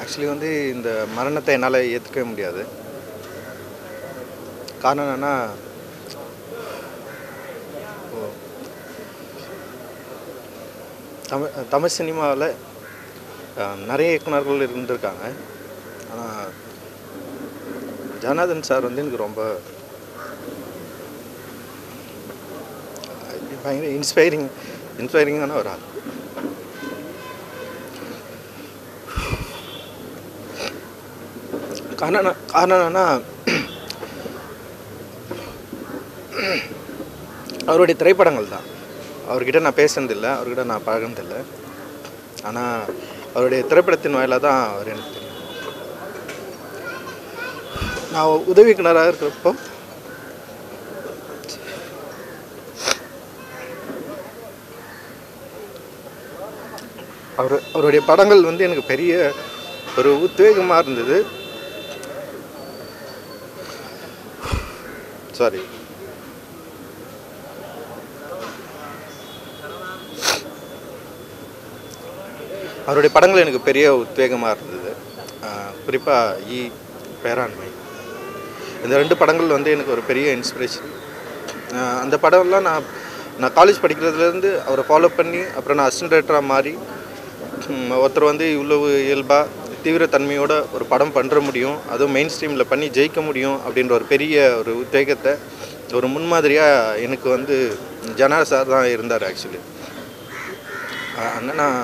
actually வந்து இந்த மரணத்தை என்னால் ஏற்றுக்கவே முடியாது காரணம் என்னென்னா தமிழ் தமிழ் சினிமாவில் நிறைய இயக்குனர்கள் இருந்திருக்காங்க ஆனால் ஜனார்தன் சார் வந்து எனக்கு ரொம்ப பயங்கர இன்ஸ்பைரிங் இன்ஸ்பைரிங்கான ஒரு ஆள் காரணம் என்ன- காரணம் என்னன்னா அவருடைய திரைப்படங்கள் தான் அவர்கிட்ட நான் பேசுனதில்லை அவர்கிட்ட நான் பழகினதில்லை ஆனால் அவருடைய திரைப்படத்தின் வாயிலாக தான் அவர் எனக்கு தெரியும் நான் உதவி இயக்குனராக இருக்கிறப்போ அவர் அவருடைய படங்கள் வந்து எனக்கு பெரிய ஒரு உத்வேகமாக இருந்தது சாரி அவருடைய படங்கள் எனக்கு பெரிய உத்வேகமாக இருந்தது குறிப்பாக ஈ பேராண்மை இந்த ரெண்டு படங்கள் வந்து எனக்கு ஒரு பெரிய இன்ஸ்பிரேஷன் அந்த படம்லாம் நான் நான் காலேஜ் படிக்கிறதுலேருந்து அவரை ஃபாலோ பண்ணி அப்புறம் நான் அசிஸ்டன்ட் டைரக்டராக மாறி ம், ஒருத்தர் வந்து இவ்வளவு இயல்பாக தீவிரத்தன்மையோட ஒரு படம் பண்ணுற முடியும் அதுவும் மெயின் ஸ்ட்ரீமில் பண்ணி ஜெயிக்க முடியும் அப்படின்ற ஒரு பெரிய ஒரு உத்வேகத்தை ஒரு முன்மாதிரியாக எனக்கு வந்து ஜனா சார் தான் இருந்தார் ஆக்சுவலி அண்ணா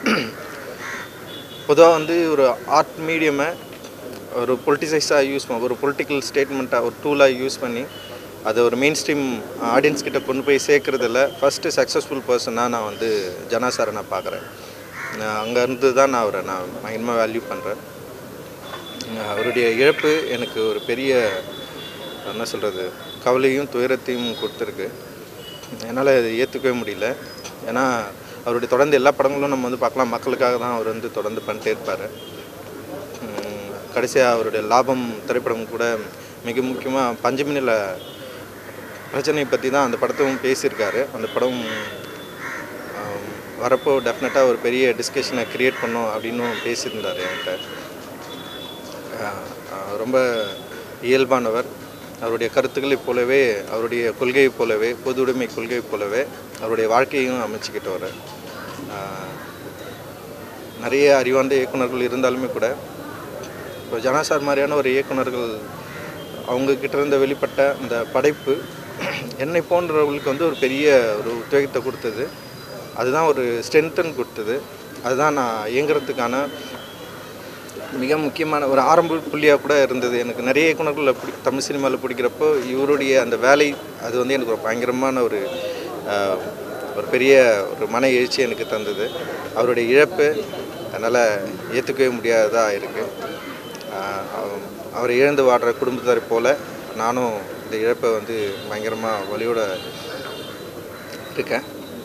பொதுவாக வந்து ஒரு ஆர்ட் மீடியமை ஒரு பொலிட்டிசைஸாக யூஸ் பண்ண ஒரு பொலிட்டிக்கல் ஸ்டேட்மெண்ட்டாக ஒரு டூலாக யூஸ் பண்ணி அதை ஒரு மெயின் ஸ்ட்ரீம் ஆடியன்ஸ் கிட்ட கொண்டு போய் சேர்க்குறதுல ஃபஸ்ட்டு சக்ஸஸ்ஃபுல் பர்சனாக நான் வந்து ஜனா சாரை நான் பார்க்குறேன் அங்கே இருந்து தான் நான் அவரை நான் பயங்கரமாக வேல்யூ பண்ணுறேன் அவருடைய இழப்பு எனக்கு ஒரு பெரிய என்ன சொல்கிறது கவலையும் துயரத்தையும் கொடுத்துருக்கு என்னால் அதை ஏற்றுக்கவே முடியல ஏன்னா அவருடைய தொடர்ந்து எல்லா படங்களும் நம்ம வந்து பார்க்கலாம் மக்களுக்காக தான் அவர் வந்து தொடர்ந்து பண்ணிட்டே இருப்பார் கடைசியாக அவருடைய லாபம் திரைப்படம் கூட மிக முக்கியமாக பஞ்சமினில் பிரச்சனை பற்றி தான் அந்த படத்தையும் பேசியிருக்காரு அந்த படம் ஆம், வரப்போ டெஃபினட்டாக ஒரு பெரிய டிஸ்கஷனை க்ரியேட் பண்ணும் அப்படின்னும் பேசியிருந்தார் என்கிட்ட ஆஹ், ஆஹ், ரொம்ப இயல்பானவர் அவருடைய கருத்துக்களைப் போலவே அவருடைய கொள்கையைப் போலவே பொது உடைமை கொள்கையைப் போலவே அவருடைய வாழ்க்கையும் அமைச்சுக்கிட்டவர் ஆஹ், நிறைய அறிவார்ந்த இயக்குனர்கள் இருந்தாலுமே கூட இப்போ ஜனா சார் மாதிரியான ஒரு இயக்குனர்கள் அவங்க கிட்ட இருந்து வெளிப்பட்ட அந்த படைப்பு என்னை போன்றவர்களுக்கு வந்து ஒரு பெரிய ஒரு உத்வேகத்தை கொடுத்தது அதுதான் ஒரு ஸ்ட்ரென்த்தன் கொடுத்தது அதுதான் நான் இயங்குறதுக்கான மிக முக்கியமான ஒரு ஆரம்ப புள்ளியாக கூட இருந்தது எனக்கு நிறைய இயக்குனர்களை பிடி தமிழ் சினிமாவில் பிடிக்கிறப்போ இவருடைய அந்த வேலை அது வந்து எனக்கு ஒரு பயங்கரமான ஒரு ஆஹ், ஒரு பெரிய ஒரு மன எழுச்சி எனக்கு தந்தது அவருடைய இழப்பு என்னால் ஏற்றுக்கவே முடியாததாக இருக்குது அவரை இழந்து வாடுற குடும்பத்தாரை போல் நானும் இந்த இழப்பை வந்து பயங்கரமாக வலியோட இருக்கேன்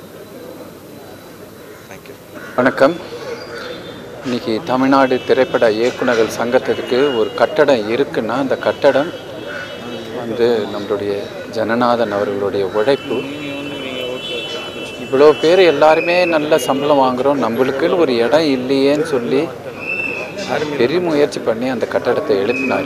தேங்க்யூ வணக்கம் இன்னைக்கு தமிழ்நாடு திரைப்பட இயக்குனர்கள் சங்கத்திற்கு ஒரு கட்டடம் இருக்குன்னா அந்த கட்டடம் வந்து நம்மளுடைய ஜனநாதன் அவர்களுடைய உழைப்பு இவ்வளோ பேர் எல்லாருமே நல்ல சம்பளம் வாங்குகிறோம் நம்மளுக்குன்னு ஒரு இடம் இல்லையேன்னு சொல்லி பெரிய முயற்சி பண்ணி அந்த கட்டடத்தை எழுப்பினார்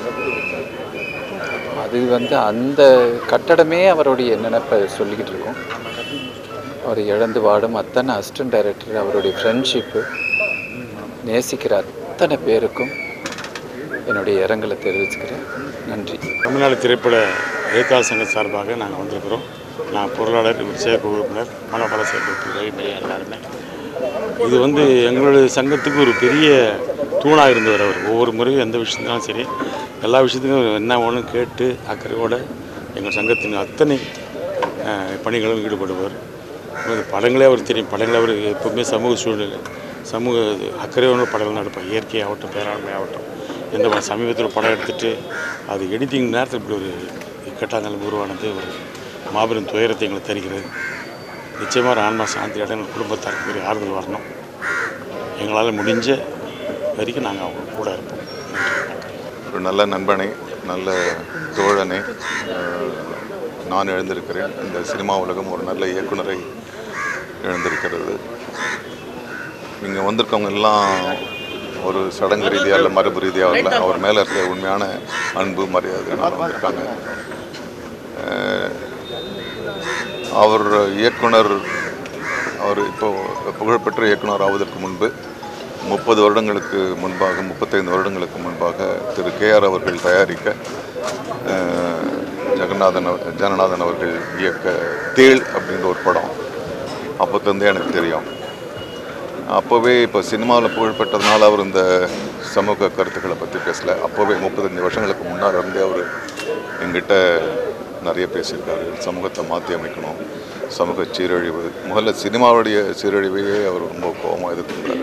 அது வந்து அந்த கட்டடமே அவருடைய நினைப்பை சொல்லிக்கிட்டு இருக்கோம் அவர் இழந்து வாடும் அத்தனை அசிஸ்டன்ட் டைரக்டர் அவருடைய ஃப்ரெண்ட்ஷிப்பு நேசிக்கிற அத்தனை பேருக்கும் என்னுடைய இரங்கலை தெரிவிச்சுக்கிறேன் நன்றி தமிழ்நாடு திரைப்பட எழுத்தாளர் சங்க சார்பாக நாங்கள் வந்திருக்கிறோம் நான் பொருளாளர் இவர் செயற்குழு உறுப்பினர் மனோபல செயற்குழு ரவிமையா எல்லாருமே இது வந்து எங்களுடைய சங்கத்துக்கு ஒரு பெரிய தூணாக இருந்தவர் அவர் ஒவ்வொரு முறையும் எந்த விஷயத்தினாலும் சரி எல்லா விஷயத்துக்கும் என்ன ஒன்று கேட்டு அக்கறையோடு எங்கள் சங்கத்தின் அத்தனை அஹ், பணிகளும் ஈடுபடுவார் இந்த படங்களே அவர் தெரியும் படங்களே அவர் எப்பவுமே சமூக சூழ்நிலை சமூக அக்கறையோட படங்கள் நடப்பார் இயற்கை ஆகட்டும் பேராண்மை ஆகட்டும் எந்த ப- சமீபத்தில் படம் எடுத்துட்டு அது எடிட்டிங் நேரத்தில் இப்படி ஒரு இக்கட்டான நிலைமை உருவானது ஒரு மாபெரும் துயரத்தை எங்களுக்கு தருகிறது நிச்சயமாக ஒரு ஆன்மா சாந்தி அடைய எங்கள் குடும்பத்தாருக்கு பெரிய ஆறுதல் வரணும் எங்களால் முடிஞ்ச வரைக்கும் நாங்கள் அவங்க கூட இருப்போம் ஒரு நல்ல நண்பனை நல்ல தோழனை அஹ், நான் எழுந்திருக்கிறேன் இந்த சினிமா உலகம் ஒரு நல்ல இயக்குனரை இழந்திருக்கிறது இங்கே வந்திருக்கவங்க எல்லாம் ஒரு சடங்கு ரீதியாக இல்லை மரபு ரீதியாக இல்லை அவர் மேலே இருக்கிற உண்மையான அன்பு மரியாதைனால வந்திருக்காங்க அஹ், அவர் இயக்குனர் அவர் இப்போ புகழ்பெற்ற இயக்குனர் ஆவதற்கு முன்பு முப்பது வருடங்களுக்கு முன்பாக முப்பத்தைந்து வருடங்களுக்கு முன்பாக திரு கேஆர் அவர்கள் தயாரிக்க அஹ், ஜெகநாதன் அவ- ஜனநாதன் அவர்கள் இயக்க தேள் அப்படின்ற ஒரு படம் அப்போத்துலேருந்தே எனக்கு தெரியும் அப்போவே இப்போ சினிமாவில் புகழ்பெற்றதுனால அவர் இந்த சமூக கருத்துக்களை பற்றி பேசல அப்போவே முப்பத்தஞ்சு வருஷங்களுக்கு முன்னால் இருந்தே அவர் எங்கிட்ட நிறைய பேசியிருக்காரு சமூகத்தை மாற்றி அமைக்கணும் சமூக சீரழிவு முதல்ல சினிமாவுடைய சீரழிவையே அவர் ரொம்ப கோபமாக எதிர்த்துருந்தார்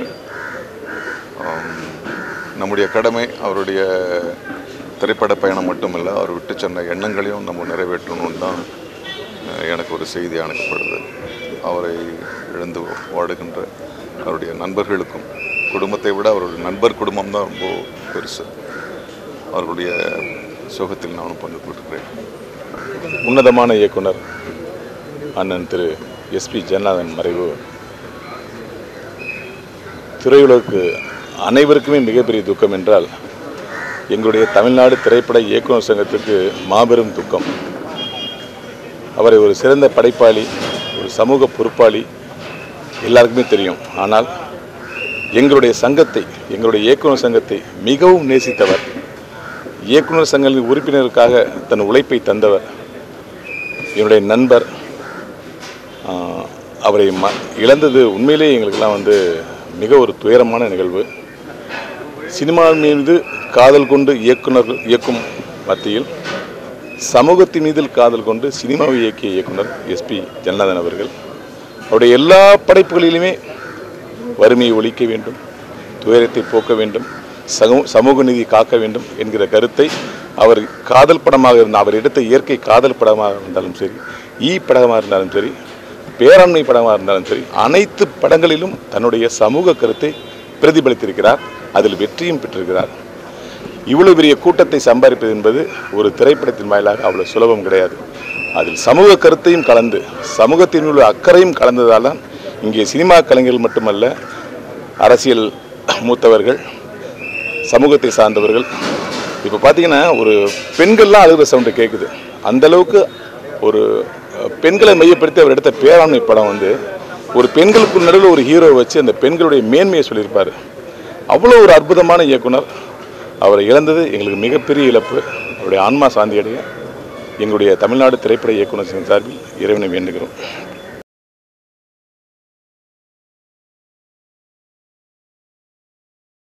நம்முடைய கடமை அவருடைய திரைப்பட பயணம் மட்டுமில்லை அவர் விட்டு சென்ற எண்ணங்களையும் நம்ம நிறைவேற்றணும்னு தான் அஹ், எனக்கு ஒரு செய்தி அனுப்பப்படுது அவரை இழந்து வாடுகின்ற அவருடைய நண்பர்களுக்கும் குடும்பத்தை விட அவருடைய நண்பர் குடும்பம் தான் ரொம்ப பெருசு அவர்களுடைய சுகத்தில் நானும் பங்கு கொள்கிறேன் உன்னதமான இயக்குனர் அண்ணன் திரு எஸ்பி ஜெகநாதன் மறைவு திரையுலகுக்கு அனைவருக்குமே மிகப்பெரிய துக்கம் என்றால் எங்களுடைய தமிழ்நாடு திரைப்பட இயக்குனர் சங்கத்துக்கு மாபெரும் துக்கம் அவரை ஒரு சிறந்த படைப்பாளி ஒரு சமூக பொறுப்பாளி எல்லாருக்குமே தெரியும் ஆனால் எங்களுடைய சங்கத்தை எங்களுடைய இயக்குனர் சங்கத்தை மிகவும் நேசித்தவர் இயக்குனர் சங்கங்களின் உறுப்பினருக்காக தன் உழைப்பை தந்தவர் என்னுடைய நண்பர் ஆஹ், அவரை ம இழந்தது உண்மையிலேயே எங்களுக்கெல்லாம் வந்து மிக ஒரு துயரமான நிகழ்வு சினிமா மீது காதல் கொண்டு இயக்குனர்கள் இயக்கும் மத்தியில் சமூகத்தின் மீதில் காதல் கொண்டு சினிமாவை இயக்கிய இயக்குனர் எஸ்பி ஜனநாதன் அவர்கள் அவருடைய எல்லா படைப்புகளிலுமே வறுமையை ஒழிக்க வேண்டும் துயரத்தை போக்க வேண்டும் சமூ சமூக நீதி காக்க வேண்டும் என்கிற கருத்தை அவர் காதல் படமாக இருந்த அவர் எடுத்த இயற்கை காதல் படமாக இருந்தாலும் சரி ஈ படமாக இருந்தாலும் சரி பேராண்மை படமாக இருந்தாலும் சரி அனைத்து படங்களிலும் தன்னுடைய சமூக கருத்தை பிரதிபலித்திருக்கிறார் அதில் வெற்றியும் பெற்றிருக்கிறார் இவ்வளவு பெரிய கூட்டத்தை சம்பாதிப்பது என்பது ஒரு திரைப்படத்தின் வாயிலாக அவ்வளவு சுலபம் கிடையாது அதில் சமூக கருத்தையும் கலந்து சமூகத்தின் உள்ள அக்கறையும் கலந்ததால் தான் இங்கே சினிமா கலைஞர்கள் மட்டுமல்ல அரசியல் மூத்தவர்கள் சமூகத்தை சார்ந்தவர்கள் இப்போ பார்த்தீங்கன்னா ஒரு பெண்கள்லாம் அழுகிற சவுண்டு கேட்குது அந்த அளவுக்கு ஒரு அஹ், பெண்களை மையப்படுத்தி அவர் எடுத்த பேராண்மை படம் வந்து ஒரு பெண்களுக்கு நடுவில் ஒரு ஹீரோ வச்சு அந்த பெண்களுடைய மேன்மையை சொல்லியிருப்பார் அவ்வளோ ஒரு அற்புதமான இயக்குனர் அவரை இழந்தது எங்களுக்கு மிகப்பெரிய இழப்பு அவருடைய ஆன்மா சாந்தி அடைய எங்களுடைய தமிழ்நாடு திரைப்பட இயக்குனர் சங்கம் சார்பில் இறைவனை வேண்டுகிறோம்